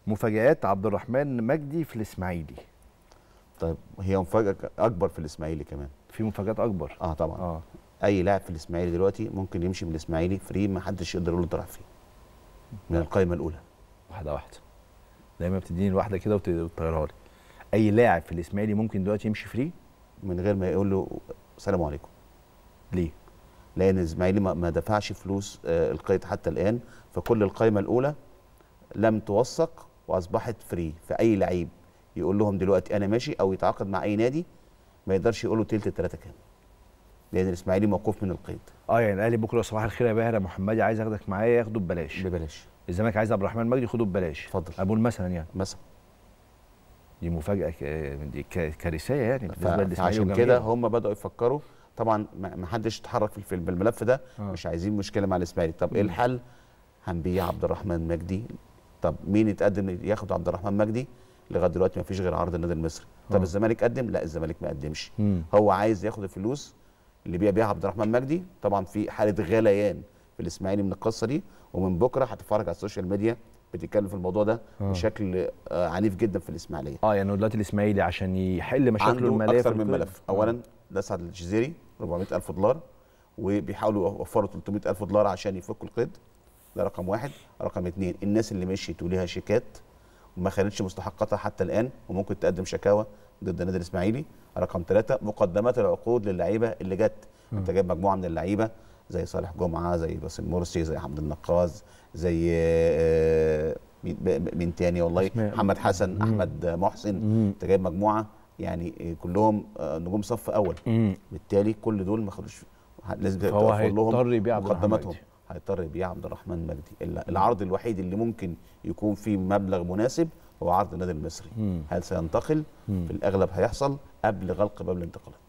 مفاجآت عبد الرحمن مجدي في الاسماعيلي طيب هي مفاجاه اكبر في الاسماعيلي كمان في مفاجآت اكبر اه طبعا اه اي لاعب في الاسماعيلي دلوقتي ممكن يمشي من الاسماعيلي فري ما حدش يقدر يقول له انت رايح فين من القائمه الاولى واحده واحده دايما بتديني الواحده كده وت- وتطيرها لي اي لاعب في الاسماعيلي ممكن دلوقتي يمشي فري من غير ما يقول له السلام عليكم ليه لان الاسماعيلي ما ما دفعش فلوس آه، القيد حتى الان فكل القائمه الاولى لم توثق واصبحت فري فاي لعيب يقول لهم دلوقتي انا ماشي او يتعاقد مع اي نادي ما يقدرش يقول له تلت الثلاثه كام لان الاسماعيلي موقوف من القيد اه يعني الاهلي بكره صباح الخير يا باهر يا محمدي عايز اخدك معايا ياخده ببلاش ببلاش الزمالك عايز عبد الرحمن مجدي خده ببلاش اتفضل. اقول مثلا يعني مثلا دي مفاجاه ك... دي ك... كارثيه يعني بالنسبه للاسماعيلي عشان كده وجماهيره. هم بداوا يفكروا طبعا ما ما حدش اتحرك في الفيلم بالملف ده آه. مش عايزين مشكله مع الاسماعيلي طب ايه مم. الحل هنبيع عبد الرحمن مجدي طب مين يتقدم ياخد عبد الرحمن مجدي لغايه دلوقتي ما فيش غير عرض النادي المصري طب آه. الزمالك قدم لا الزمالك ما قدمش مم. هو عايز ياخد الفلوس اللي بيع بيها عبد الرحمن مجدي طبعا في حاله غليان في الاسماعيلي من القصه دي ومن بكره هتتفرج على السوشيال ميديا بتتكلم في الموضوع ده آه. بشكل آه، عنيف جدا في الاسماعيليه اه يعني دلوقتي الاسماعيلي عشان يحل مشاكله عنده الماليه اكثر في من القيد. ملف اولا ده سعد الجزيري 400000 دولار وبيحاولوا يوفروا 300000 دولار عشان يفكوا القيد ده رقم واحد رقم اثنين الناس اللي مشيت وليها شيكات وما خدتش مستحقاتها حتى الان وممكن تقدم شكاوى ضد النادي الاسماعيلي رقم ثلاثة مقدمات العقود للعيبه اللي جت انت جايب مجموعه من اللعيبه زي صالح جمعه زي باسم مرسي زي حمد النقاز زي آه، مين- ب- مين تاني والله أسماء. محمد حسن مم. احمد محسن مم. انت جايب مجموعه يعني كلهم آه، نجوم صف اول مم. بالتالي كل دول ما خدوش لازم فهو توفر هيضطر يبيع عبد الرحمن مقدماتهم مجدي. هيضطر يبيع عبد الرحمن مجدي ال- العرض الوحيد اللي ممكن يكون فيه مبلغ مناسب هو عرض النادي المصري مم. هل سينتقل مم. في الاغلب هيحصل قبل غلق باب الانتقالات